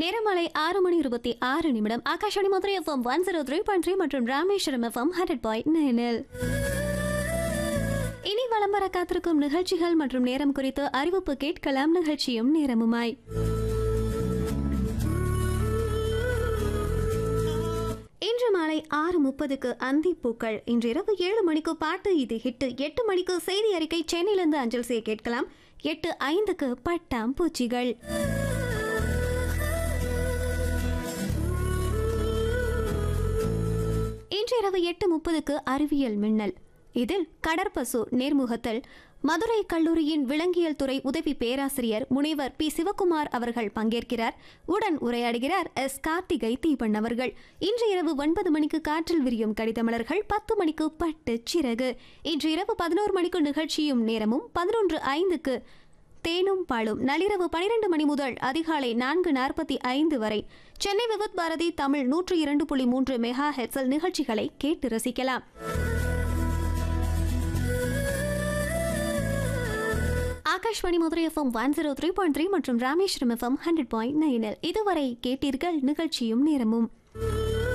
நேரமாலை ஆறு மணி இருபத்தி ஆறு நிமிடம் Akashvani Madurai FM one zero three point three மற்றும் ராமேஸ்வரம் எஃப்எம் ஹண்ட்ரட் பாயிண்ட் நைனில் இனி வலம் வர காத்திருக்கும் நிகழ்ச்சிகள் மற்றும் நேரம் குறித்து அறிவிப்பு கேட்கலாம் நிகழ்ச்சியும் நேரமுமாய் இன்று மாலை ஆறு முப்பதுக்கு அந்தி பூக்கள் இன்று இரவு ஏழு மணிக்கு பாட்டு இது ஹிட்டு எட்டு மணிக்கு செய்தி அறிக்கை சென்னையிலிருந்து அஞ்சல் செய்ய கேட்கலாம் எட்டு ஐந்துக்கு பட்டாம் பூச்சிகள் இன்று இரவு எட்டு முப்பதுக்கு அறிவியல் மின்னல் இதில் கடற்பசு நேர்முகத்தில் மதுரை கல்லூரியின் விலங்கியல் துறை உதவி பேராசிரியர் முனைவர் பி சிவகுமார் அவர்கள் பங்கேற்கிறார் உடன் உரையாடுகிறார் எஸ் கார்த்திகை தீபன் அவர்கள் இன்று இரவு ஒன்பது மணிக்கு காற்றில் விரியும் கடிதமலர்கள் பத்து மணிக்கு பட்டு சிறகு இன்று இரவு பதினோரு மணிக்கு நிகழ்ச்சியும் நேரமும் பதினொன்று ஐந்துக்கு தேனும் பாலும் நள்ளிரவு பனிரெண்டு மணி முதல் அதிகாலை நான்கு நாற்பத்தி ஐந்து வரை சென்னை விவத் பாரதி தமிழ் நூற்று இரண்டு புள்ளி மூன்று மெகா ஹெட்ஸல் நிகழ்ச்சிகளை கேட்டு ரசிக்கலாம் Akashvani Madurai FM one zero three point three மற்றும் ராமேஸ்வரம் எஃப்எம் ஹண்ட்ரட் பாயிண்ட் நைனில் இதுவரை கேட்டீர்கள் நிகழ்ச்சியும் நேரமும்